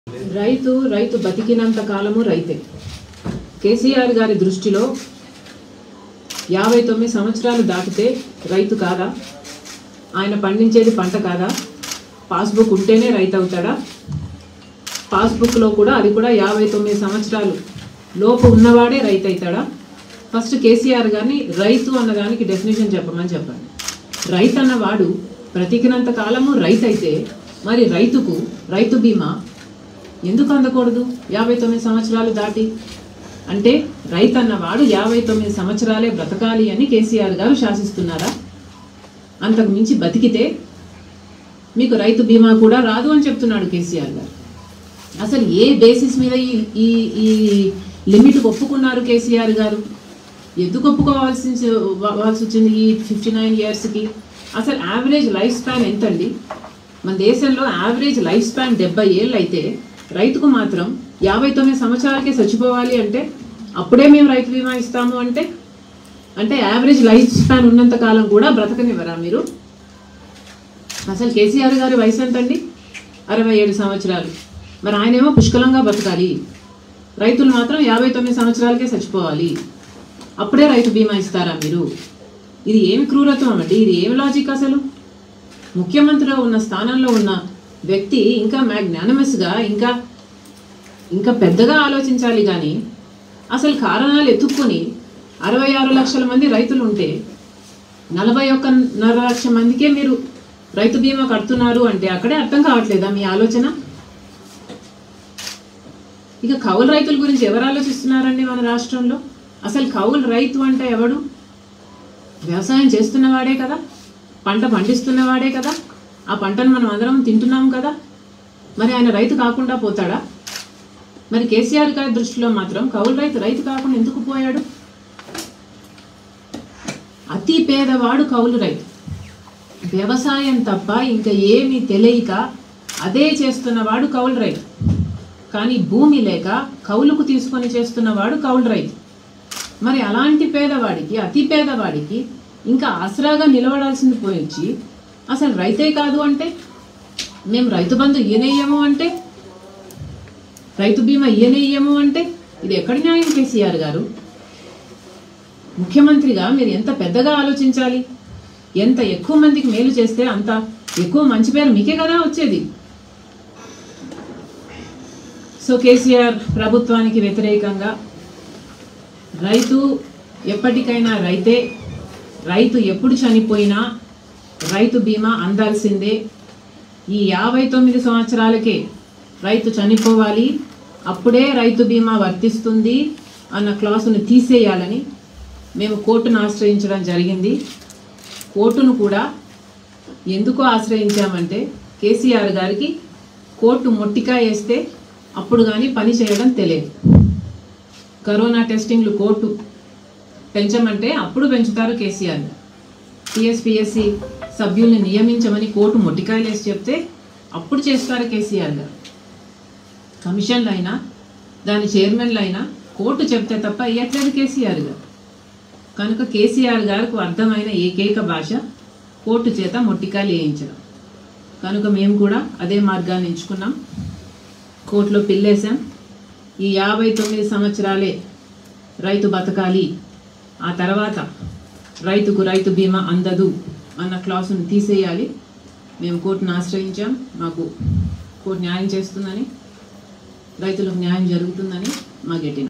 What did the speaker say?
రైతు రైతు బతికినంత కాలము రైతే కేసీఆర్ గారి దృష్టిలో యాభై తొమ్మిది సంవత్సరాలు దాటితే రైతు కాదా ఆయన పండించేది పంట కాదా పాస్బుక్ ఉంటేనే రైతు అవుతాడా పాస్బుక్లో కూడా అది కూడా యాభై తొమ్మిది సంవత్సరాలు లోపు ఉన్నవాడే రైతు అవుతాడా ఫస్ట్ కేసీఆర్ గారిని రైతు అన్నదానికి డెఫినేషన్ చెప్పమని చెప్పండి రైతు అన్నవాడు బ్రతికినంత కాలము రైతు అయితే మరి రైతుకు రైతు బీమా ఎందుకు అందకూడదు యాభై తొమ్మిది సంవత్సరాలు దాటి అంటే రైతు అన్నవాడు యాభై తొమ్మిది సంవత్సరాలే బ్రతకాలి అని కేసీఆర్ గారు శాసిస్తున్నారా అంతకు మించి బతికితే మీకు రైతు బీమా కూడా రాదు అని చెప్తున్నాడు కేసీఆర్ గారు అసలు ఏ బేసిస్ మీద ఈ ఈ ఈ లిమిట్ ఒప్పుకున్నారు కేసీఆర్ గారు ఎందుకు ఒప్పుకోవాల్సి వాల్సి వచ్చింది ఈ ఫిఫ్టీ నైన్ ఇయర్స్కి అసలు యావరేజ్ లైఫ్ స్పాన్ ఎంతండి మన దేశంలో యావరేజ్ లైఫ్ స్పాన్ డెబ్బై ఏళ్ళు అయితే రైతుకు మాత్రం యాభై తొమ్మిది సంవత్సరాలకే చచ్చిపోవాలి అంటే అప్పుడే మేము రైతు బీమా ఇస్తాము అంటే అంటే యావరేజ్ లైఫ్ స్పాన్ ఉన్నంత కాలం కూడా బ్రతకనివ్వరా మీరు అసలు కేసీఆర్ గారి వయసు ఎంతండి అరవై ఏడు సంవత్సరాలు మరి ఆయనేమో పుష్కలంగా బతకాలి రైతులు మాత్రం యాభై తొమ్మిది సంవత్సరాలకే చచ్చిపోవాలి అప్పుడే రైతు బీమా ఇస్తారా మీరు ఇది ఏమి క్రూరత్వం అండి ఇది ఏమి లాజిక్ అసలు ముఖ్యమంత్రిలో ఉన్న స్థానంలో ఉన్న వ్యక్తి ఇంకా మ్యాగ్నానమస్గా ఇంకా ఇంకా పెద్దగా ఆలోచించాలి కానీ అసలు కారణాలు ఎత్తుక్కొని అరవై ఆరు లక్షల మంది రైతులు ఉంటే నలభై ఒక్కన్నర లక్ష మందికే మీరు రైతు బీమా కడుతున్నారు అంటే అక్కడే అర్థం కావట్లేదా మీ ఆలోచన ఇక కౌలు రైతుల గురించి ఎవరు ఆలోచిస్తున్నారండి మన రాష్ట్రంలో అసలు కౌలు రైతు అంటే ఎవడు వ్యవసాయం చేస్తున్నవాడే కదా పంట పండిస్తున్నవాడే కదా ఆ పంటను మనం అందరం తింటున్నాం కదా మరి ఆయన రైతు కాకుండా పోతాడా మరి కేసీఆర్ గారి దృష్టిలో మాత్రం కౌలు రైతు రైతు కాకుండా ఎందుకు పోయాడు అతి పేదవాడు కౌలు రైతు వ్యవసాయం తప్ప ఇంకా ఏమీ తెలియక అదే చేస్తున్నవాడు కౌలు రైతు కానీ భూమి లేక కౌలుకు తీసుకొని చేస్తున్నవాడు కౌలు రైతు మరి అలాంటి పేదవాడికి అతి పేదవాడికి ఇంకా ఆసరాగా నిలబడాల్సింది పోయించి అసలు రైతే కాదు అంటే మేము రైతు బంధు ఈయనయ్యము అంటే రైతు బీమా ఈయనయ్యము అంటే ఇది ఎక్కడి న్యాయం కేసీఆర్ గారు ముఖ్యమంత్రిగా మీరు ఎంత పెద్దగా ఆలోచించాలి ఎంత ఎక్కువ మందికి మేలు చేస్తే అంత ఎక్కువ మంచి పేరు మీకే కదా వచ్చేది సో కేసీఆర్ ప్రభుత్వానికి వ్యతిరేకంగా రైతు ఎప్పటికైనా రైతే రైతు ఎప్పుడు చనిపోయినా రైతు బీమా అందాల్సిందే ఈ యాభై తొమ్మిది సంవత్సరాలకే రైతు చనిపోవాలి అప్పుడే రైతు బీమా వర్తిస్తుంది అన్న క్లాసును తీసేయాలని మేము కోర్టును ఆశ్రయించడం జరిగింది కోర్టును కూడా ఎందుకు ఆశ్రయించామంటే కేసీఆర్ గారికి కోర్టు మొట్టికా వేస్తే అప్పుడు కానీ పని చేయడం తెలియదు కరోనా టెస్టింగ్లు కోర్టు పెంచమంటే అప్పుడు పెంచుతారు కేసీఆర్ టీఎస్పిఎస్సి సభ్యుల్ని నియమించమని కోర్టు మొట్టికాయలు వేసి చెప్తే అప్పుడు చేస్తారు కేసీఆర్ గారు కమిషన్లు అయినా దాని చైర్మన్లు అయినా కోర్టు చెప్తే తప్ప ఇయ్యట్లేదు కేసీఆర్ గారు కనుక కేసీఆర్ గారికి అర్థమైన ఏకైక భాష కోర్టు చేత మొట్టికాయలు వేయించడం కనుక మేము కూడా అదే మార్గాన్ని ఎంచుకున్నాం కోర్టులో పిల్లేసాం ఈ యాభై తొమ్మిది సంవత్సరాలే రైతు బతకాలి ఆ తర్వాత రైతుకు రైతు బీమా అందదు అన్న క్లాసును తీసేయాలి మేము కోర్టును ఆశ్రయించాం మాకు కోర్టు న్యాయం చేస్తుందని రైతులకు న్యాయం జరుగుతుందని మా గెటిన